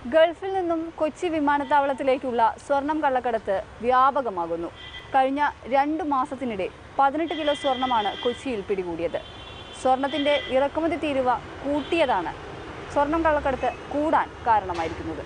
ഗൾഫിൽ നിന്നും കൊച്ചി വിമാനത്താവളത്തിലേക്കുള്ള സ്വർണം കള്ളക്കടത്ത് വ്യാപകമാകുന്നു കഴിഞ്ഞ രണ്ട് മാസത്തിനിടെ പതിനെട്ട് കിലോ സ്വർണമാണ് കൊച്ചിയിൽ പിടികൂടിയത് സ്വർണത്തിന്റെ ഇറക്കുമതി തീരുവ കൂട്ടിയതാണ് സ്വർണം കള്ളക്കടത്ത് കൂടാൻ കാരണമായിരിക്കുന്നത്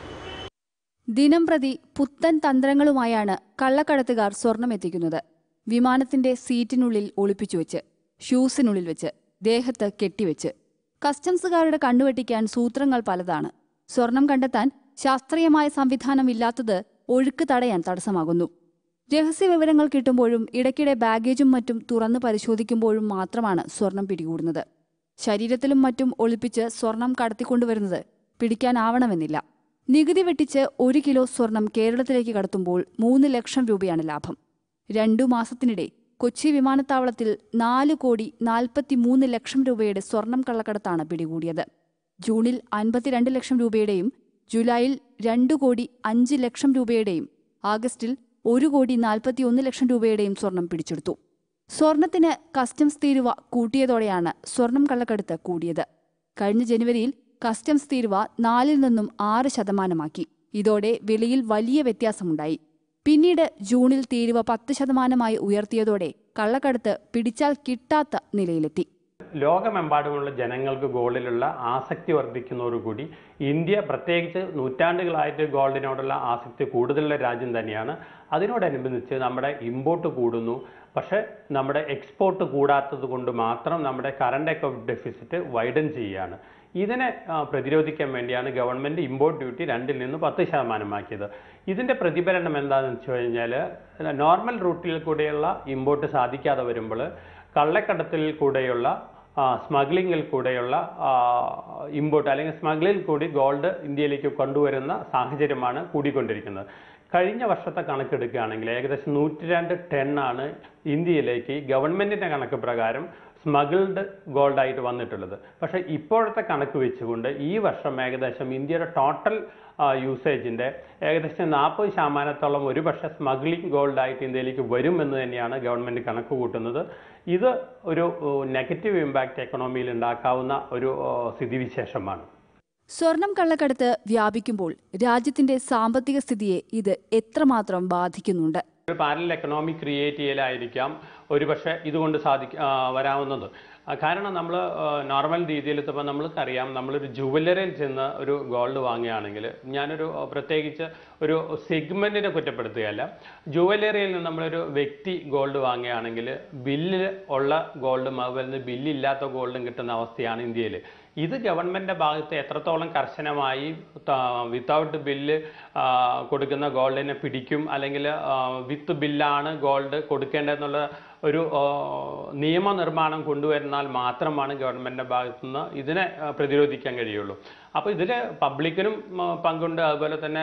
ദിനം പ്രതി പുത്തൻ തന്ത്രങ്ങളുമായാണ് കള്ളക്കടത്തുകാർ സ്വർണം എത്തിക്കുന്നത് വിമാനത്തിന്റെ സീറ്റിനുള്ളിൽ ഒളിപ്പിച്ചു വെച്ച് ഷൂസിനുള്ളിൽ വെച്ച് ദേഹത്ത് കെട്ടിവെച്ച് കസ്റ്റംസുകാരുടെ കണ്ണുവെട്ടിക്കാൻ സൂത്രങ്ങൾ പലതാണ് സ്വർണം കണ്ടെത്താൻ ശാസ്ത്രീയമായ സംവിധാനമില്ലാത്തത് ഒഴുക്ക് തടയാൻ തടസ്സമാകുന്നു രഹസ്യവിവരങ്ങൾ കിട്ടുമ്പോഴും ഇടയ്ക്കിടെ ബാഗേജും മറ്റും തുറന്നു പരിശോധിക്കുമ്പോഴും മാത്രമാണ് സ്വർണം പിടികൂടുന്നത് ശരീരത്തിലും മറ്റും ഒളിപ്പിച്ച് സ്വർണം കടത്തിക്കൊണ്ടുവരുന്നത് പിടിക്കാനാവണമെന്നില്ല നികുതി വെട്ടിച്ച് ഒരു കിലോ സ്വർണം കേരളത്തിലേക്ക് കടത്തുമ്പോൾ മൂന്ന് ലക്ഷം രൂപയാണ് ലാഭം രണ്ടു മാസത്തിനിടെ കൊച്ചി വിമാനത്താവളത്തിൽ നാല് കോടി നാൽപ്പത്തിമൂന്ന് ലക്ഷം രൂപയുടെ സ്വർണം കള്ളക്കടത്താണ് പിടികൂടിയത് ജൂണിൽ അൻപത്തിരണ്ട് ലക്ഷം രൂപയുടെയും ജൂലൈയിൽ രണ്ടു കോടി അഞ്ച് ലക്ഷം രൂപയുടെയും ആഗസ്റ്റിൽ ഒരു കോടി നാൽപ്പത്തിയൊന്ന് ലക്ഷം രൂപയുടെയും സ്വർണം പിടിച്ചെടുത്തു സ്വർണത്തിന് കസ്റ്റംസ് തീരുവ കൂട്ടിയതോടെയാണ് സ്വർണം കള്ളക്കടത്ത് കൂടിയത് കഴിഞ്ഞ ജനുവരിയിൽ കസ്റ്റംസ് തീരുവ നാലിൽ നിന്നും ആറ് ശതമാനമാക്കി ഇതോടെ വിലയിൽ വലിയ വ്യത്യാസമുണ്ടായി പിന്നീട് ജൂണിൽ തീരുവ പത്ത് ശതമാനമായി ഉയർത്തിയതോടെ കള്ളക്കടത്ത് പിടിച്ചാൽ കിട്ടാത്ത നിലയിലെത്തി ലോകമെമ്പാടുമുള്ള ജനങ്ങൾക്ക് ഗോൾഡിലുള്ള ആസക്തി വർദ്ധിക്കുന്നതോടുകൂടി ഇന്ത്യ പ്രത്യേകിച്ച് നൂറ്റാണ്ടുകളായിട്ട് ഗോൾഡിനോടുള്ള ആസക്തി കൂടുതലുള്ള രാജ്യം തന്നെയാണ് അതിനോടനുബന്ധിച്ച് നമ്മുടെ ഇമ്പോർട്ട് കൂടുന്നു പക്ഷേ നമ്മുടെ എക്സ്പോർട്ട് കൂടാത്തത് കൊണ്ട് മാത്രം നമ്മുടെ കറണ്ട് അക്കൗണ്ട് ഡെഫിസിറ്റ് വൈഡൻ ചെയ്യുകയാണ് ഇതിനെ ആ, പ്രതിരോധിക്കാൻ വേണ്ടിയാണ് ഗവൺമെൻറ് ഇമ്പോർട്ട് ഡ്യൂട്ടി രണ്ടിൽ നിന്ന് പത്ത് ശതമാനമാക്കിയത് ഇതിൻ്റെ പ്രതിഫലനം എന്താണെന്ന് വെച്ച് കഴിഞ്ഞാൽ നോർമൽ റൂട്ടിൽ കൂടെയുള്ള ഇമ്പോർട്ട് സാധിക്കാതെ വരുമ്പോൾ കള്ളക്കടത്തിൽ കൂടെയുള്ള സ്മഗ്ലിങ്ങിൽ കൂടെയുള്ള ഇമ്പോർട്ട് അല്ലെങ്കിൽ സ്മഗ്ലിൽ കൂടി ഗോൾഡ് ഇന്ത്യയിലേക്ക് കൊണ്ടുവരുന്ന സാഹചര്യമാണ് കൂടിക്കൊണ്ടിരിക്കുന്നത് കഴിഞ്ഞ വർഷത്തെ കണക്കെടുക്കുകയാണെങ്കിൽ ഏകദേശം നൂറ്റി രണ്ട് ടണ്ണാണ് ഇന്ത്യയിലേക്ക് ഗവൺമെൻറ്റിൻ്റെ കണക്ക് പ്രകാരം സ്മഗിൾഡ് ഗോൾഡായിട്ട് വന്നിട്ടുള്ളത് പക്ഷേ ഇപ്പോഴത്തെ കണക്ക് വെച്ചുകൊണ്ട് ഈ വർഷം ഏകദേശം ഇന്ത്യയുടെ ടോട്ടൽ യൂസേജിൻ്റെ ഏകദേശം നാൽപ്പത് ശതമാനത്തോളം ഒരു പക്ഷേ സ്മഗ്ലിംഗ് ഗോൾഡായിട്ട് ഇന്ത്യയിലേക്ക് വരും എന്ന് തന്നെയാണ് ഗവൺമെൻറ് കണക്ക് കൂട്ടുന്നത് ഇത് ഒരു നെഗറ്റീവ് ഇമ്പാക്റ്റ് എക്കണോമിയിൽ ഉണ്ടാക്കാവുന്ന ഒരു ആ, സ്ഥിതിവിശേഷമാണ് സ്വർണം കള്ളക്കടത്ത് വ്യാപിക്കുമ്പോൾ രാജ്യത്തിന്റെ സാമ്പത്തിക സ്ഥിതിയെ ഇത് എത്രമാത്രം ബാധിക്കുന്നുണ്ട് ഒരു പാരലൽ എക്കണോമി ക്രിയേറ്റ് ചെയ്യലായിരിക്കാം ഒരുപക്ഷെ ഇതുകൊണ്ട് സാധിക്ക ആ, വരാവുന്നത് ആ, കാരണം നമ്മൾ നോർമൽ രീതിയിൽ ഇപ്പോൾ നമ്മൾക്കറിയാം നമ്മളൊരു ജുവലറിയിൽ ചെന്ന് ഒരു ഗോൾഡ് വാങ്ങുകയാണെങ്കിൽ ഞാനൊരു ആ, പ്രത്യേകിച്ച് ഒരു സെഗ്മെൻറ്റിനെ കുറ്റപ്പെടുത്തുകയല്ല ജുവലറിയിൽ നിന്ന് നമ്മളൊരു വ്യക്തി ഗോൾഡ് വാങ്ങുകയാണെങ്കിൽ ബില്ലിൽ ഉള്ള ഗോൾഡും അതുപോലെ തന്നെ ബില്ലില്ലാത്ത ഗോൾഡും കിട്ടുന്ന അവസ്ഥയാണ് ഇന്ത്യയിൽ ഇത് ഗവൺമെൻറ്റിൻ്റെ ഭാഗത്ത് എത്രത്തോളം കർശനമായി വിത്തൗട്ട് ബില്ല് കൊടുക്കുന്ന ഗോൾഡിനെ പിടിക്കും അല്ലെങ്കിൽ വിത്ത് ബില്ലാണ് ഗോൾഡ് കൊടുക്കേണ്ടതെന്നുള്ള ഒരു ആ, നിയമനിർമ്മാണം കൊണ്ടുവരുന്നാൽ മാത്രമാണ് ഗവൺമെൻറ്റിൻ്റെ ഭാഗത്തുനിന്ന് ഇതിനെ ആ, പ്രതിരോധിക്കാൻ കഴിയുള്ളൂ അപ്പോൾ ഇതിൽ പബ്ലിക്കിനും ആ, പങ്കുണ്ട് അതുപോലെ തന്നെ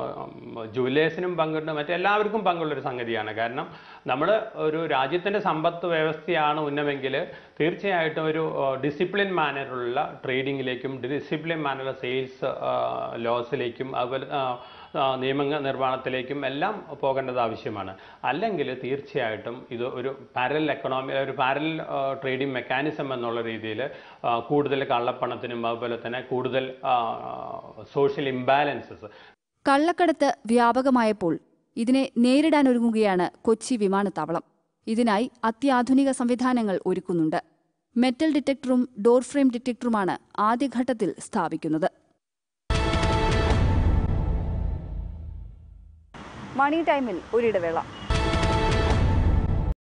ജുവലേഴ്സിനും പങ്കുണ്ട് മറ്റെല്ലാവർക്കും പങ്കുള്ളൊരു സംഗതിയാണ് കാരണം നമ്മൾ ഒരു രാജ്യത്തിൻ്റെ സമ്പത്ത് വ്യവസ്ഥയാണ് ഉന്നമെങ്കിൽ തീർച്ചയായിട്ടും ഒരു ഡിസിപ്ലിൻ മാനറുള്ള ട്രേഡിങ്ങിലേക്കും ഡിസിപ്ലിൻ മാനറുള്ള സെയിൽസ് ലോസിലേക്കും അതുപോലെ ആ, ആ, നിയമ നിർമ്മാണത്തിലേക്കും എല്ലാം പോകേണ്ടത് ആവശ്യമാണ് അല്ലെങ്കിൽ തീർച്ചയായിട്ടും ഇത് ഒരു പാരൽ എക്കണോമി ഒരു പാരൽ ട്രേഡിംഗ് മെക്കാനിസം എന്നുള്ള രീതിയിൽ കൂടുതൽ കള്ളപ്പണത്തിനും അതുപോലെ തന്നെ കൂടുതൽ സോഷ്യൽ ഇംബാലൻസസ് കള്ളക്കടത്ത് വ്യാപകമായപ്പോൾ ഇതിനെ നേരിടാനൊരുങ്ങുകയാണ് കൊച്ചി വിമാനത്താവളം ഇതിനായി അത്യാധുനിക സംവിധാനങ്ങൾ ഒരുക്കുന്നുണ്ട് മെറ്റൽ ഡിറ്റക്ടറും ഡോർ ഫ്രെയിം ഡിറ്റക്ടറുമാണ് ആദ്യഘട്ടത്തിൽ സ്ഥാപിക്കുന്നത് മണി ടൈമിൽ ഒരിടവേള